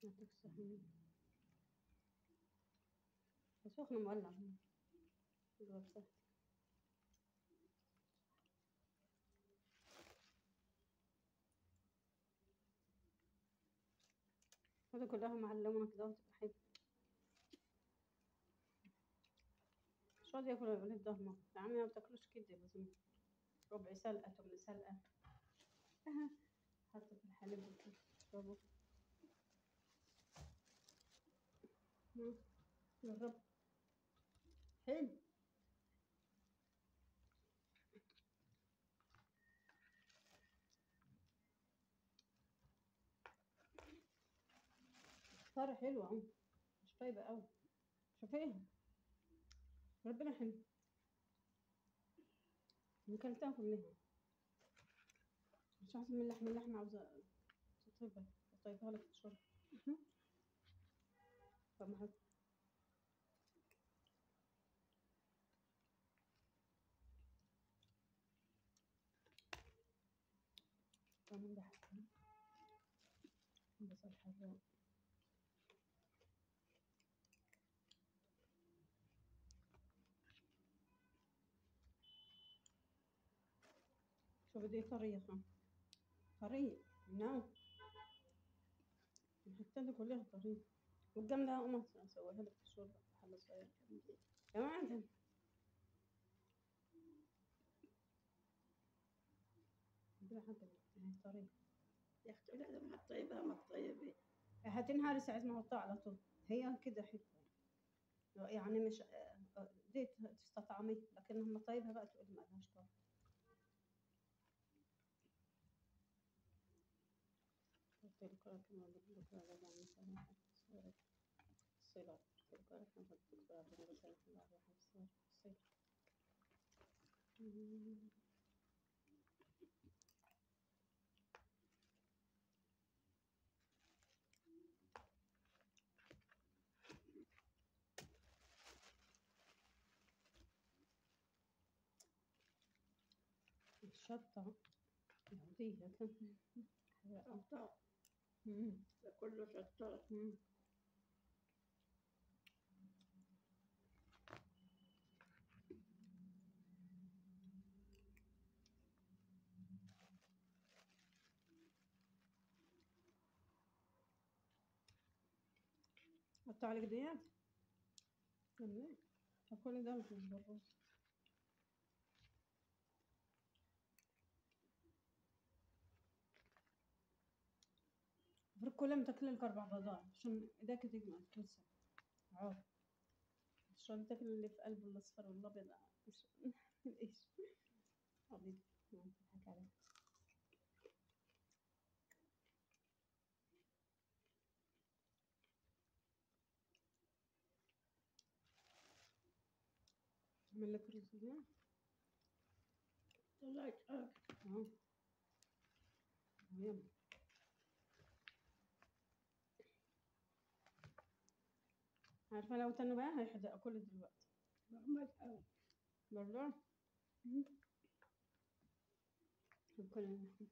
هتكسحني سخن مولع الواد سهل هذا كلها معلمة كده وتبقى حلوة مش راضي ياكل يقول الضهمة يا عمي ما بتاكلوش كده لازم ربع سلقة تمن سلقة حتى في الحليب بتشربه مم. جرب حلو صار حلو اهو مش طيبة اوي شوفيها ربنا حلو أنا كلتها كلها مش عايزة من اللحمة اللحمة عاوزة تطيبها أطيبها لك في الشرب طب حلو كمان ده حلو بصل حراق شو بدي طريقة طريق نعم حتى دي كلها طريق والجنب ده أقوم أسويها لك في الشوربة في حلة صغيرة كده كمان ده كده حتى هي طريق يا اختي لا ما تطيبها ما تطيبي هتنهار ساعة ما احطها على طول هي كده حلوة يعني مش دي تستطعمي لكن لما طيبها بقى تقولي ما لهاش طعم قلت لك كما قلت لك هذا يعني مثلا صورة الصلة قلت لك كما قلت لك هذا مثلا الله يرحم الصور الصلة الشطة يهودية شطة مم. ده كله شطة مم. قطع لك ديات جميل كل ده مش بالرز فرق كلها تاكل لك اربع بيضات عشان ايديك تجمع توسع عاد عشان تاكل اللي في قلبه الاصفر والابيض مش ايش عبيط ما تضحك عليه اعمل لك رز ده طلعت حاجة اهو يلا عارفة لو تنو بقى هيحدق كل دلوقتي بعمل حاجة برضه كل اللحم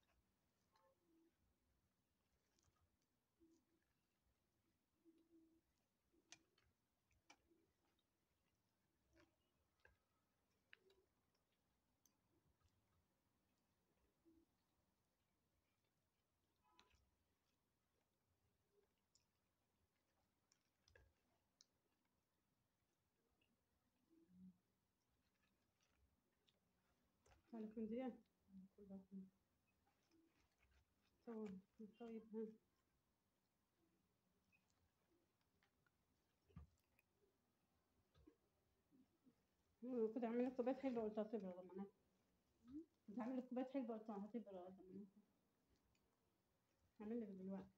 عليك من دي كلها طيب طيب ها مم، كنت اعمل لك كوبايه حلوه قلت هتبرد لما ناكل كنت اعمل لك كوبايه حلوه قلت هتبرد لما ناكل هعمل لك دلوقتي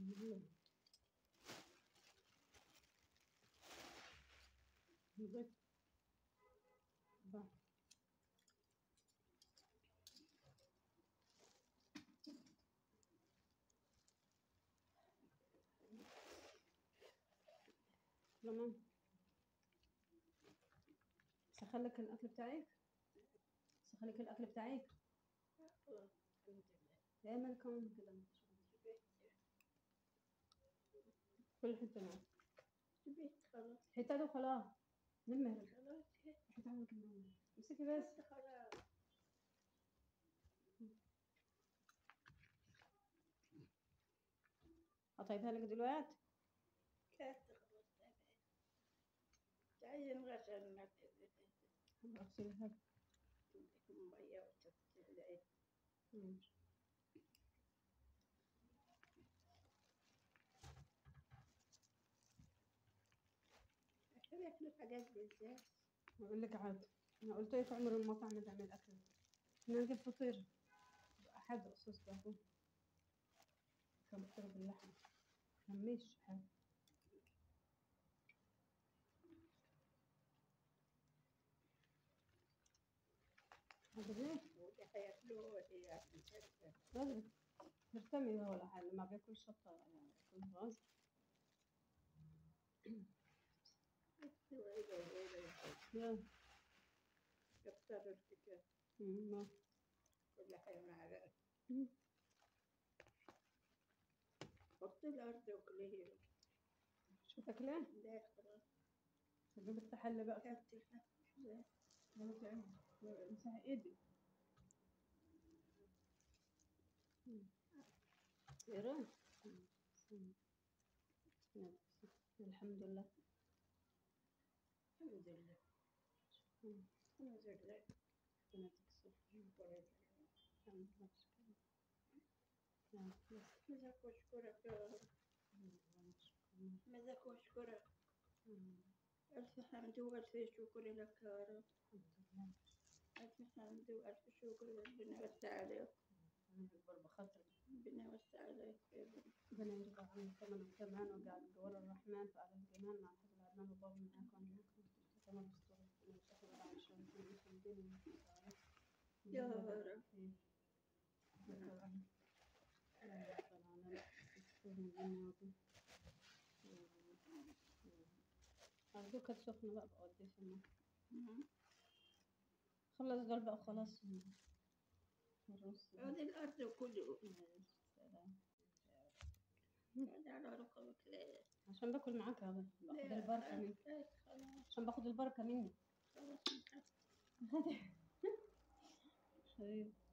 نضيف بقى. تمام سخن لك الاكل بتاعك سخن لك الاكل بتاعك الحمد لله يا مالك كمان كده كل حته معاك شبيت خلاص حته ده خلاص نمر خلاص حته عندك النوم امسكي بس خلاص قطعتها لك دلوقتي كانت خلاص تعين غسل ما اغسلها لك. تديكم مية وتغسل مم. عشان ياكلوا الحاجات دي ازاي بقول لك عادي انا قلت لك عمر المطعم تعمل اكل احنا نجيب فطير حاجه قصص بقى كم فطير باللحمه مش حاجه عجبني ودي هياكلوه ودي ياكلوا لازم تهتمي بقى ولا حاجه ما بياكل شطه يعني ياكل غاز وإذا وإذا يلا يختار الفكرة مم، ما- كل حاجة معلقة مم. حطي الأرض وكليه شو تاكلين؟ لا خلاص جيب التحلي بقى كلتي لا لما تعمل امسح ايدي ايران الحمد لله الحمد لله مم. الحمد لله ربنا يكسر. الحمد لله شكرا. نعم، بس. ماذاك واشكرك يا رب شكرا. ماذاك واشكرك مم. ألف حمد وألف شكر لك يا رب الحمد لله ألف حمد وألف شكر ربنا يوسع عليك أنا بكبر بخاطري ربنا يوسع عليك يا ابني ربنا يرضى عنك كمان وكمان وقاعد جوار الرحمن فعلى الجنان مع الحفل العدنان وبابا معاك وأنا معاك كمان بستر ونفتح بقى عشان كل الدنيا يا رب. أرجوك سخنة بقى بقضي في الماء مم. خلص دول بقى خلاص الرز عود الأرض كله سلام. قاعد على ركبك لا عشان باكل معاك هذا باخد البركة منك لا خلاص عشان باخد البركة منك خلاص حبيبي